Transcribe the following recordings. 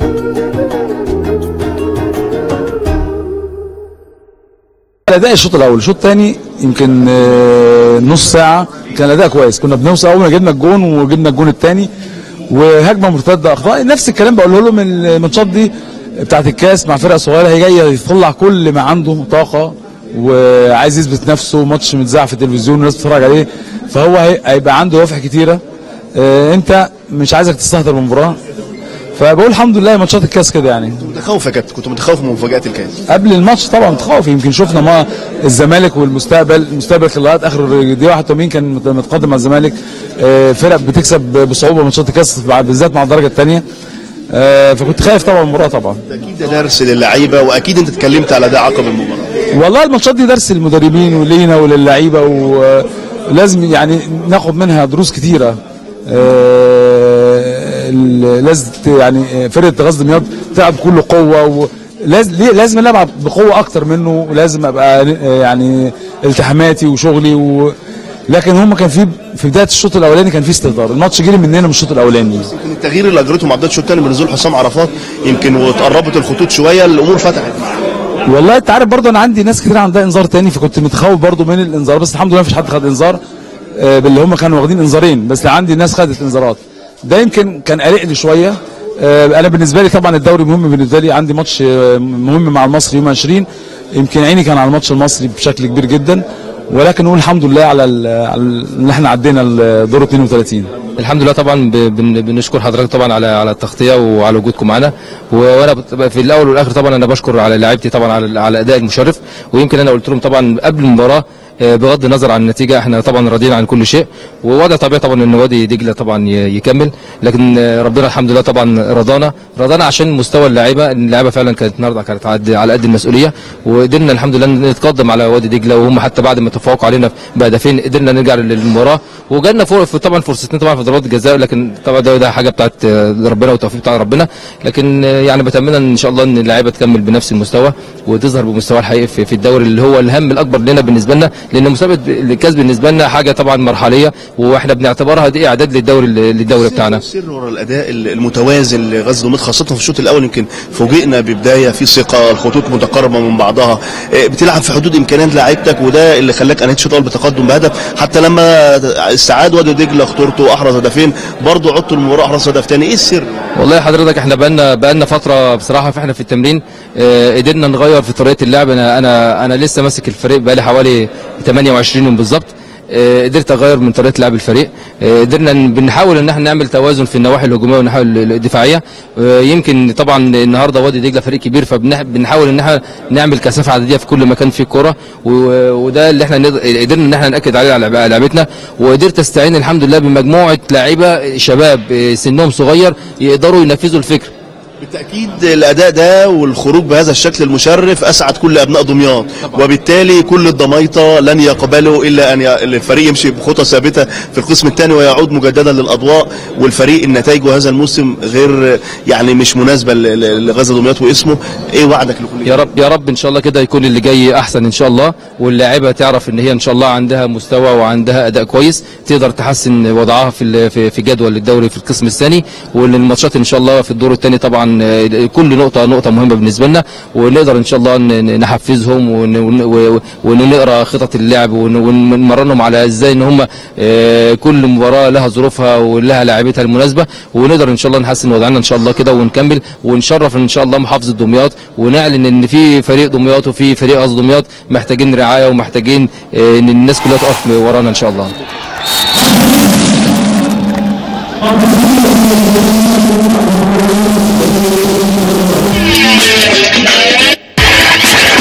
الاداء الشوط الاول الشوط الثاني يمكن آه، نص ساعه كان الاداء كويس كنا بنوصل اول ما جبنا الجون وجبنا الجون الثاني وهجمه مرتده اخطاء نفس الكلام بقوله لهم الماتشات دي بتاعت الكاس مع فرقه صغيره هي جايه يطلع كل ما عنده طاقه وعايز يثبت نفسه ماتش متذاع في التلفزيون والناس بتتفرج عليه فهو هي- هيبقى عنده دوافع كتيره آه، انت مش عايزك تستهتر بالمباراه فبقول الحمد لله ماتشات الكاس كده يعني متخوف يا كابتن كنت متخوف من مفاجات الكاس قبل الماتش طبعا متخوف يمكن شفنا ما الزمالك والمستقبل المستقبل كان لغايه اخر دقيقه 81 كان مت- متقدم مع الزمالك آه، فرق بتكسب بصعوبه ماتشات الكاس مع- بالذات مع الدرجه الثانيه فكنت خايف طبعا من المباراه طبعا اكيد ده درس للعيبه واكيد انت اتكلمت على ده عقب المباراه والله الماتشات دي درس للمدربين ولينا وللعيبه ولازم يعني ناخد منها دروس كتيره آه، ال- لازم ت- يعني فرقه غزل دمياط تلعب بكل قوه ولازم ليه- لازم العب بقوه اكتر منه ولازم ابقى آه، يعني التحاماتي وشغلي و لكن هم كان في في بدايه الشوط الاولاني كان في استهتار الماتش جري مننا من الشوط الاولاني يمكن التغيير اللي اجرته مع بدايه الشوط الثاني بنزول حسام عرفات يمكن واتقربت الخطوط شويه الامور فتحت والله انت عارف برضه انا عندي ناس كتير عندها انذار تاني فكنت متخوف برضه من الانذار بس الحمد لله مفيش حد خد انذار آه، باللي هم كانوا واخدين انذارين بس عندي ناس خدت انذارات ده يمكن كان قلق لي شويه آه، انا بالنسبه لي طبعا الدوري مهم بالنسبه لي عندي ماتش آه، مهم مع المصري يوم 20 يمكن عيني كان على الماتش المصري بشكل كبير جدا ولكن نقول الحمد لله على ال- على ال- ان احنا عدينا الدور 32 الحمد لله طبعا ب- بن- بنشكر حضرتك طبعا على على التغطيه وعلى وجودكم معانا و- وانا بت- في الاول والاخر طبعا انا بشكر على لعيبتي طبعا على على اداء المشرف ويمكن انا قلت لهم طبعا قبل المباراه آه، بغض النظر عن النتيجه احنا طبعا راضيين عن كل شيء ووضع طبيعي طبعا ان وادي دجله طبعا ي- يكمل لكن آه، ربنا الحمد لله طبعا رضانا رضانا عشان مستوى اللاعيبه إن اللعيبه فعلا كانت النهارده كانت عد- على قد المسؤوليه وقدرنا الحمد لله نتقدم على وادي دجله وهم حتى بعد ما تفوقوا علينا بهدفين قدرنا نرجع للمباراه وجالنا فوق في- طبعا فرصتين طبعا في ضربات الجزاء لكن طبعا ده, ده حاجه بتاعت آه، ربنا والتوفيق بتاع ربنا لكن آه، يعني بتمنى ان شاء الله ان اللعيبه تكمل بنفس المستوى وتظهر بمستوى الحقيقي في, في الدوري اللي هو الهم الاكبر لنا بالنسبه لنا لان مسابقه الكاس بالنسبه لنا حاجه طبعا مرحليه واحنا بنعتبرها دي اعداد للدوري للدوري بتاعنا السر ورا الاداء المتوازن لغزل دمياط خاصه في الشوط الاول يمكن فوجئنا ببدايه في ثقه الخطوط متقاربه من بعضها آه، بتلعب في حدود امكانيات لعيبتك وده اللي خلاك انهيت الشوط الاول بتقدم بهدف حتى لما استعاد وادي دجله خطورته واحرز هدفين برضه عدت المباراه احرز هدف ثاني ايه السر؟ والله حضرتك احنا بقالنا بقالنا فتره بصراحه فاحنا في التمرين اه قدرنا نغير في طريقه اللعب انا انا انا لسه ماسك الفريق بقالي حوالي 28 يوم بالظبط اه قدرت اغير من طريقه لعب الفريق اه قدرنا ن- بنحاول ان احنا نعمل توازن في النواحي الهجوميه والنواحي ال- الدفاعيه اه يمكن طبعا النهارده وادي دجله فريق كبير فبنحاول ان احنا نعمل كثافه عدديه في كل مكان فيه كوره و- وده اللي احنا نقدر- قدرنا ان احنا ناكد عليه على لعب- لعبتنا وقدرت استعين الحمد لله بمجموعه لعيبه شباب اه سنهم صغير يقدروا ينفذوا الفكر بالتاكيد الاداء ده والخروج بهذا الشكل المشرف اسعد كل ابناء دمياط وبالتالي كل الضمايطه لن يقبلوا الا ان ي... الفريق يمشي بخطى ثابته في القسم الثاني ويعود مجددا للاضواء والفريق النتائج هذا الموسم غير يعني مش مناسبه ل- ل- لغزل دمياط واسمه ايه وعدك لكل يا رب يا رب ان شاء الله كده يكون اللي جاي احسن ان شاء الله واللاعيبه تعرف ان هي ان شاء الله عندها مستوى وعندها اداء كويس تقدر تحسن وضعها في ال- في في جدول الدوري في القسم الثاني والماتشات ان شاء الله في الدور الثاني طبعا آه، كل نقطه نقطه مهمه بالنسبه لنا ونقدر ان شاء الله ن- ن- نحفزهم ون- ون- و- ونقرا خطط اللعب ون- ونمرنهم على ازاي ان هم آه، كل مباراه لها ظروفها ولها لاعبتها المناسبه ونقدر ان شاء الله نحسن وضعنا ان شاء الله كده ونكمل ونشرف ان شاء الله محافظه دمياط ونعلن ان في فريق دمياط وفي فريق قصد دمياط محتاجين رعايه ومحتاجين آه، ان الناس كلها تقف ورانا ان شاء الله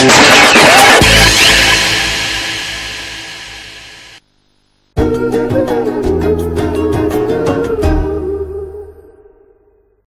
Thank